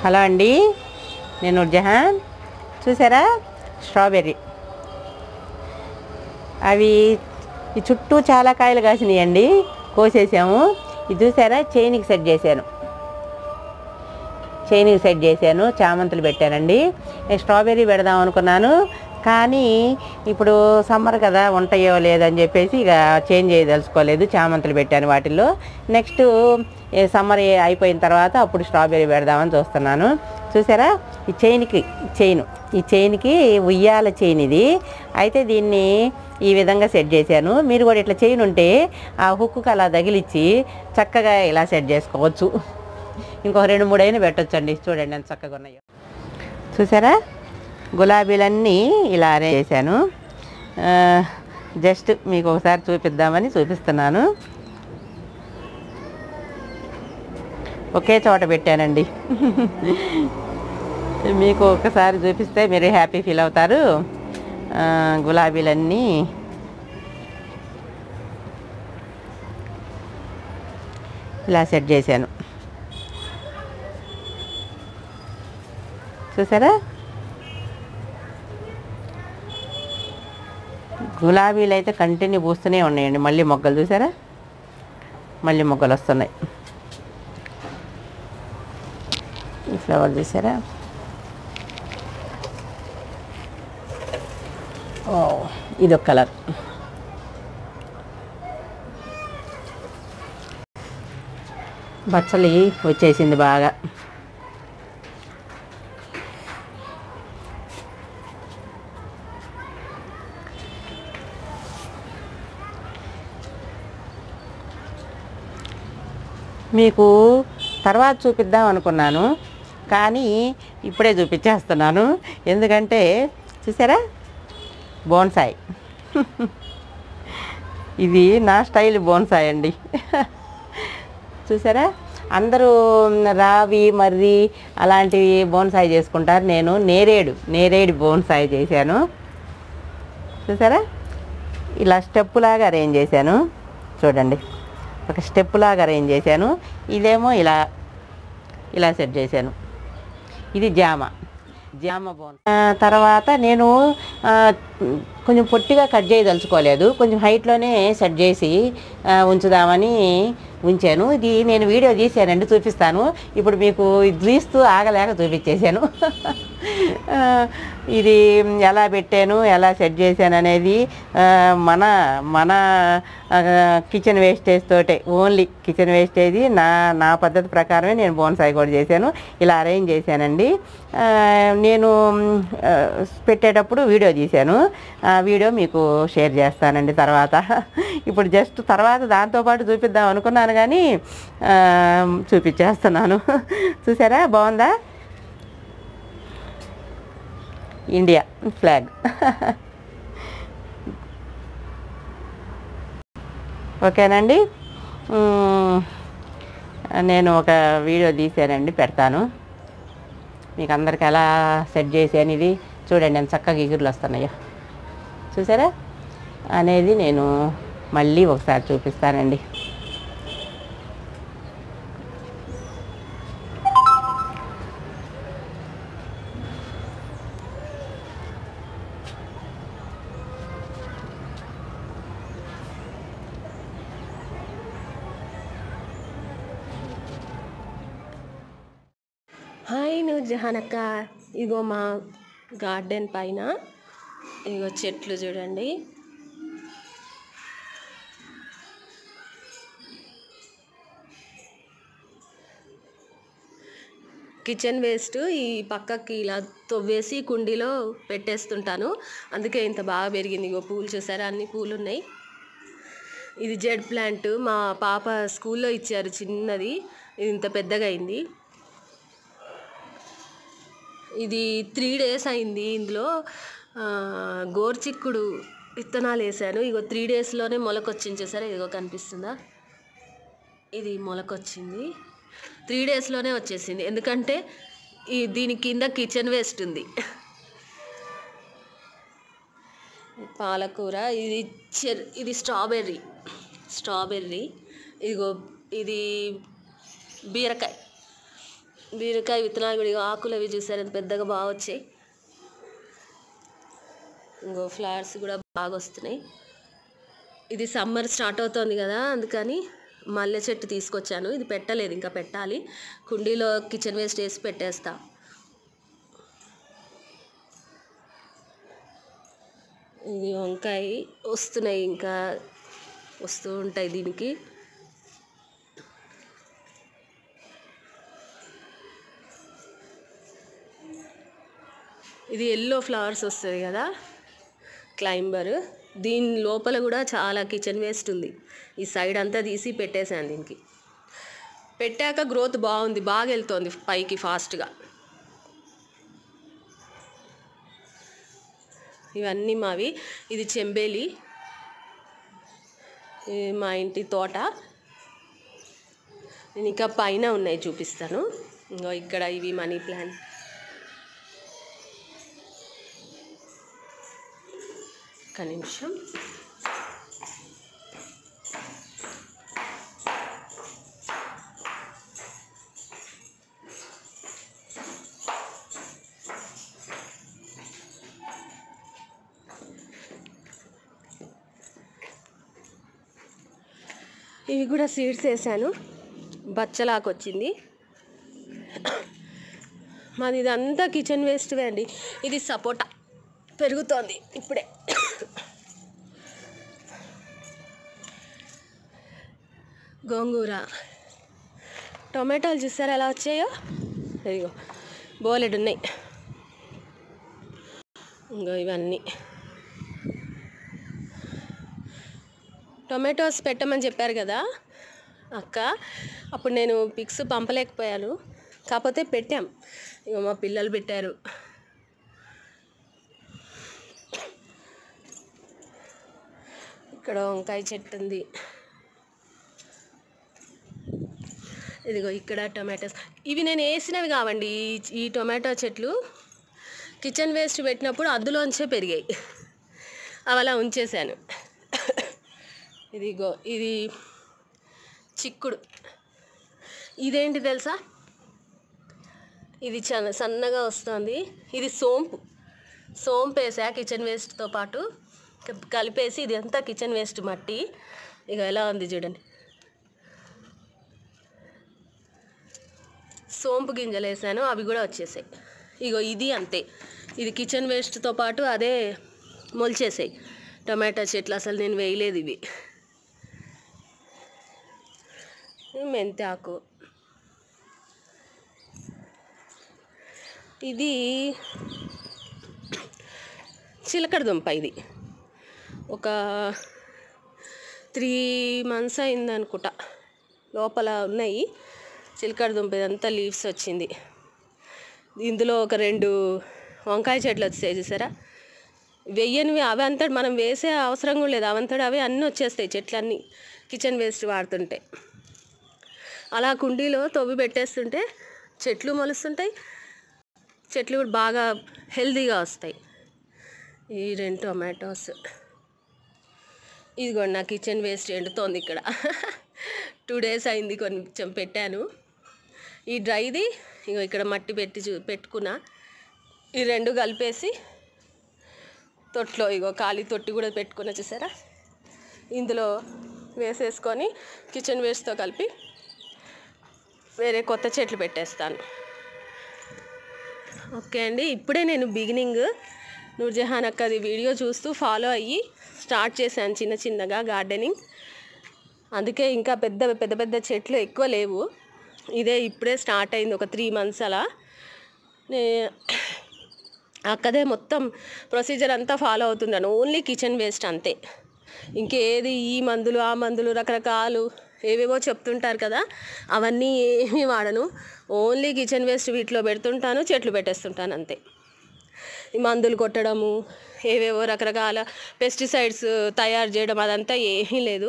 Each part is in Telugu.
హలో అండి నేను జహాన్ చూసారా స్ట్రాబెర్రీ అవి ఈ చుట్టూ చాలా కాయలు కాసినాయండి కోసేసాము ఇది చూసారా చైన్కి సెట్ చేశాను చైన్కి సెట్ చేశాను చామంతులు పెట్టానండి నేను స్ట్రాబెర్రీ పెడదాం అనుకున్నాను కానీ ఇప్పుడు సమ్మర్ కదా ఉంటాయో లేదని చెప్పేసి ఇక చేంజ్ చేయదలుచుకోలేదు చామంతులు పెట్టాను వాటిల్లో నెక్స్ట్ సమ్మర్ అయిపోయిన తర్వాత అప్పుడు స్ట్రాబెర్రీ పెడదామని చూస్తున్నాను చూసారా ఈ చైన్కి చైన్ ఈ చైన్కి ఉయ్యాల చైన్ ఇది అయితే దీన్ని ఈ విధంగా సెట్ చేశాను మీరు కూడా ఇట్లా చైన్ ఉంటే ఆ హుక్కు అలా తగిలిచ్చి చక్కగా ఇలా సెట్ చేసుకోవచ్చు ఇంకో రెండు మూడు అయినా పెట్టొచ్చండి చూడండి ఎంత చక్కగా ఉన్నాయో చూసారా గులాబీలన్నీ ఇలా అరేంజ్ చేశాను ఆ, జస్ట్ మీకు ఒకసారి చూపిద్దామని చూపిస్తున్నాను ఒకే చోట పెట్టానండి మీకు ఒకసారి చూపిస్తే మీరు హ్యాపీ ఫీల్ అవుతారు ఆ, గులాబీలన్నీ ఇలా సెట్ చేశాను చూసారా గులాబీలు అయితే కంటిన్యూ పూస్తూనే ఉన్నాయండి మళ్ళీ మొగ్గలు చూసారా మళ్ళీ మొగ్గలు వస్తున్నాయి ఈ ఫ్లవర్ చూసారా ఓ ఇది ఒక కలర్ బచ్చలి వచ్చేసింది బాగా మీకు తర్వాత చూపిద్దాం అనుకున్నాను కానీ ఇప్పుడే చూపించేస్తున్నాను ఎందుకంటే చూసారా బోన్సాయ్ ఇది నా స్టైల్ బోన్సాయ్ అండి చూసారా అందరూ రావి మర్రి అలాంటివి బోన్సాయి చేసుకుంటారు నేను నేరేడు నేరేడు బోన్సాయి చేశాను చూసారా ఇలా స్టెప్ లాగా అరేంజ్ చేశాను చూడండి ఒక స్టెప్ లాగా అరేంజ్ చేశాను ఇదేమో ఇలా ఇలా సెట్ చేశాను ఇది జామ జామ బోన్ ఆ, తర్వాత నేను ఆ, కొంచెం పొట్టిగా కట్ చేయదలుచుకోలేదు కొంచెం హైట్లోనే సెట్ చేసి ఆ, ఉంచుదామని ఉంచాను ఇది నేను వీడియో తీసానండి చూపిస్తాను ఇప్పుడు మీకు ఇది తీస్తూ ఆగలేక చూపించేశాను ఆ, ఇది ఎలా పెట్టాను ఎలా సెట్ చేశాను అనేది ఆ, మన మన కిచెన్ వేస్టేజ్ తోటే ఓన్లీ కిచెన్ వేస్టేజ్ నా నా పద్ధతి ప్రకారమే నేను బోన్సాయి కూడా చేశాను ఇలా అరేంజ్ చేశానండి ఆ, నేను ఆ, పెట్టేటప్పుడు వీడియో తీశాను ఆ వీడియో మీకు షేర్ చేస్తానండి తర్వాత ఇప్పుడు జస్ట్ తర్వాత దాంతోపాటు చూపిద్దాం అనుకున్నాను కానీ ఆ, చూపించేస్తున్నాను చూసారా బాగుందా ఇండియా ఫ్లాగ్ ఓకేనండి మ్మ్. నేను ఒక వీడియో తీసానండి పెడతాను మీకు అందరికి ఎలా సెట్ చేశాను ఇది చూడండి ఎంత చక్కగా ఎగురులు వస్తున్నాయో చూసారా అనేది నేను మళ్ళీ ఒకసారి చూపిస్తానండి హాయ్ నువ్వు జహానక్క ఇగో మా గార్డెన్ పైన ఇగో చెట్లు చూడండి కిచెన్ వేస్ట్ ఈ పక్కకి ఇలా తవ్వేసి కుండీలో పెట్టేస్తుంటాను అందుకే ఇంత బాగా పెరిగింది ఇగో పూలు చూసారా అన్ని పూలు ఉన్నాయి ఇది జెడ్ ప్లాంట్ మా పాప స్కూల్లో ఇచ్చారు చిన్నది ఇది ఇంత పెద్దగా అయింది ఇది త్రీ డేస్ అయింది ఇందులో ఆ, గోర్చిక్కుడు విత్తనాలు వేసాను ఇగో త్రీ డేస్లోనే మొలకొచ్చింది చూసారా ఇదిగో కనిపిస్తుందా ఇది మొలకొచ్చింది త్రీ డేస్లోనే వచ్చేసింది ఎందుకంటే ఈ దీని కింద కిచెన్ వేస్ట్ ఉంది పాలకూర ఇది చెర్ ఇది స్ట్రాబెర్రీ స్ట్రాబెర్రీ ఇదిగో ఇది బీరకాయ బీరకాయ విత్తనాలు కూడా ఇగో ఆకులు అవి చూసారు ఎంత పెద్దగా బాగా వచ్చాయి ఇంకో ఫ్లవర్స్ కూడా బాగా వస్తున్నాయి ఇది సమ్మర్ స్టార్ట్ అవుతోంది కదా అందుకని మల్లె చెట్టు తీసుకొచ్చాను ఇది పెట్టలేదు ఇంకా పెట్టాలి కుండీలో కిచెన్ వేస్ట్ వేసి పెట్టేస్తా ఇది వంకాయ వస్తున్నాయి ఇంకా వస్తూ ఉంటాయి దీనికి ఇది ఎల్లో ఫ్లవర్స్ వస్తుంది కదా క్లైంబర్ దీని లోపల కూడా చాలా కిచెన్ వేస్ట్ ఉంది ఈ సైడ్ అంతా తీసి పెట్టేశాను దీనికి పెట్టాక గ్రోత్ బాగుంది బాగా వెళ్తోంది పైకి ఫాస్ట్గా ఇవన్నీ మావి ఇది చెంబేలి ఇది మా ఇంటి తోట నేను ఇంకా పైన ఉన్నాయి చూపిస్తాను ఇంకో ఇక్కడ ఇవి మనీ ప్లాంట్ ఒక్క నిమిషం ఇవి కూడా సీడ్స్ వేసాను బచ్చలాకు వచ్చింది మాది ఇదంతా కిచెన్ వేస్ట్వే అండి ఇది సపోటా పెరుగుతోంది ఇప్పుడే గోంగూర టొమాటోలు చూసారా ఎలా వచ్చాయో ఇదిగో బోలెడు ఉన్నాయి ఇంకో ఇవన్నీ టొమాటోస్ పెట్టమని చెప్పారు కదా అక్క అప్పుడు నేను పిక్స్ పంపలేకపోయాను కాకపోతే పెట్టాం ఇక మా పిల్లలు పెట్టారు ఇక్కడ వంకాయ చెట్టు ఉంది ఇదిగో ఇక్కడ టొమాటోస్ ఇవి నేను వేసినవి కావండి ఈ- ఈ టొమాటో చెట్లు కిచెన్ వేస్ట్ పెట్టినప్పుడు అద్దులోంచే పెరిగాయి అవి అలా ఉంచేశాను ఇదిగో ఇది చిక్కుడు ఇదేంటి తెలుసా ఇది చాలా సన్నగా వస్తుంది ఇది సోంపు సోంపు వేసా కిచెన్ వేస్ట్తో పాటు క- కలిపేసి ఇది అంతా కిచెన్ వేస్ట్ మట్టి ఇక ఎలా ఉంది చూడండి సోంపు గింజలు వేసాను అవి కూడా వచ్చేసాయి ఇగో ఇది అంతే ఇది కిచెన్ వేస్ట్తో పాటు అదే మొలిచేసాయి టమాటా చెట్లు అసలు నేను వేయలేదు ఇవి మెంతి ఆకు ఇది చిలకడ దుంప ఇది ఒక త్రీ మంత్స్ అయింది అనుకుంటా లోపల ఉన్నాయి చిలకడ దుంప ఇదంతా లీవ్స్ వచ్చింది ఇందులో ఒక రెండు వంకాయ చెట్లు వచ్చాయి చూసారా వెయ్యనివి అవి అంతటి మనం వేసే అవసరం కూడా లేదు అవంతటి అవి అన్నీ వచ్చేస్తాయి చెట్లన్నీ కిచెన్ వేస్ట్ వాడుతుంటే అలా కుండీలో తవ్వి పెట్టేస్తుంటే చెట్లు మొలుస్తుంటాయి చెట్లు కూడా బాగా హెల్తీగా వస్తాయి ఈ రెండు టొమాటోస్ ఇదిగోండి నా కిచెన్ వేస్ట్ ఎండుతోంది ఇక్కడ టూ డేస్ అయింది కొంచెం పెట్టాను ఈ డ్రైది ఇగో ఇక్కడ మట్టి పెట్టి చూ పెట్టుకున్నా ఈ రెండు కలిపేసి తొట్లో ఇగో ఖాళీ తొట్టి కూడా పెట్టుకున్న చూసారా ఇందులో వేసేసుకొని కిచెన్ వేస్ట్తో కలిపి వేరే కొత్త చెట్లు పెట్టేస్తాను ఓకే అండి ఇప్పుడే నేను బిగినింగ్ నూర్జహాన్ అక్కది వీడియో చూస్తూ ఫాలో అయ్యి స్టార్ట్ చేశాను చిన్న చిన్నగా గార్డెనింగ్ అందుకే ఇంకా పెద్ద పెద్ద పెద్ద చెట్లు ఎక్కువ లేవు ఇదే ఇప్పుడే స్టార్ట్ అయింది ఒక త్రీ మంత్స్ అలా నే అక్కదే మొత్తం ప్రొసీజర్ అంతా ఫాలో అవుతున్నాను ఓన్లీ కిచెన్ వేస్ట్ అంతే ఇంకేది ఈ మందులు ఆ మందులు రకరకాలు ఏవేవో చెప్తుంటారు కదా అవన్నీ ఏమీ వాడను ఓన్లీ కిచెన్ వేస్ట్ వీటిలో పెడుతుంటాను చెట్లు పెట్టేస్తుంటాను అంతే ఈ మందులు కొట్టడము ఏవేవో రకరకాల పెస్టిసైడ్స్ తయారు చేయడం అదంతా ఏమీ లేదు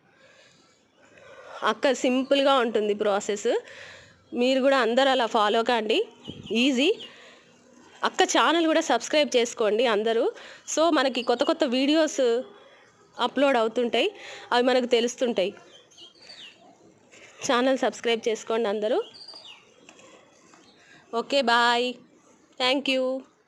అక్క సింపుల్గా ఉంటుంది ప్రాసెస్ మీరు కూడా అందరూ అలా ఫాలో కండి ఈజీ అక్క ఛానల్ కూడా సబ్స్క్రైబ్ చేసుకోండి అందరూ సో మనకి కొత్త కొత్త వీడియోస్ అప్లోడ్ అవుతుంటాయి అవి మనకు తెలుస్తుంటాయి ఛానల్ సబ్స్క్రైబ్ చేసుకోండి అందరూ ఓకే బాయ్ థ్యాంక్ యూ